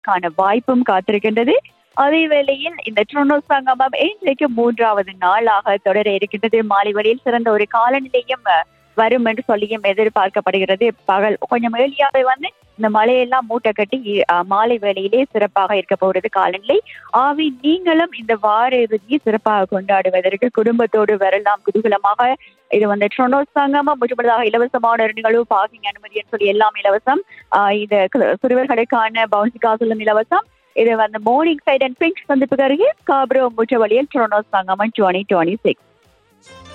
காண வாய்ப்பும் காத்திருக்கின்றது அதே வேளையில் இந்த ட்ரோனோ சங்கமம் இன்றைக்கு மூன்றாவது நாளாக தொடர இருக்கின்றது மாலை வழியில் சிறந்த ஒரு காலநிலையும் அஹ், வரும் என்று சொல்லியும் எதிர்பார்க்கப்படுகிறது பகல் கொஞ்சம் ஏழியாவே வந்து இந்த மழையெல்லாம் மூட்டை கட்டி அஹ், மாலை வேளையிலே சிறப்பாக இருக்க போகிறது காலநிலை ஆவி நீங்களும் இந்த வார இறுதியை சிறப்பாக கொண்டாடுவதற்கு குடும்பத்தோடு வரலாம் குதூகலமாக இது வந்து ட்ரோனோ சங்கமம் முற்றுமுழுதாக இலவசமான ஒரு நிகழ்வு பார்க்கிங் அனுமதின்னு சொல்லி எல்லாம் இலவசம் ஆஹ் இது கு- சிறுவர்களுக்கான பவுன்சி காசுலும் இலவசம் இது வந்து மோர்னிங் சைட் அண்ட் பிங்க் சந்திப்புக்கு அருகே காப்ரோ முற்ற வழியில் ட்ரோனோ சங்கமம் டுவெண்ட்டி டுவெண்ட்டி சிக்ஸ்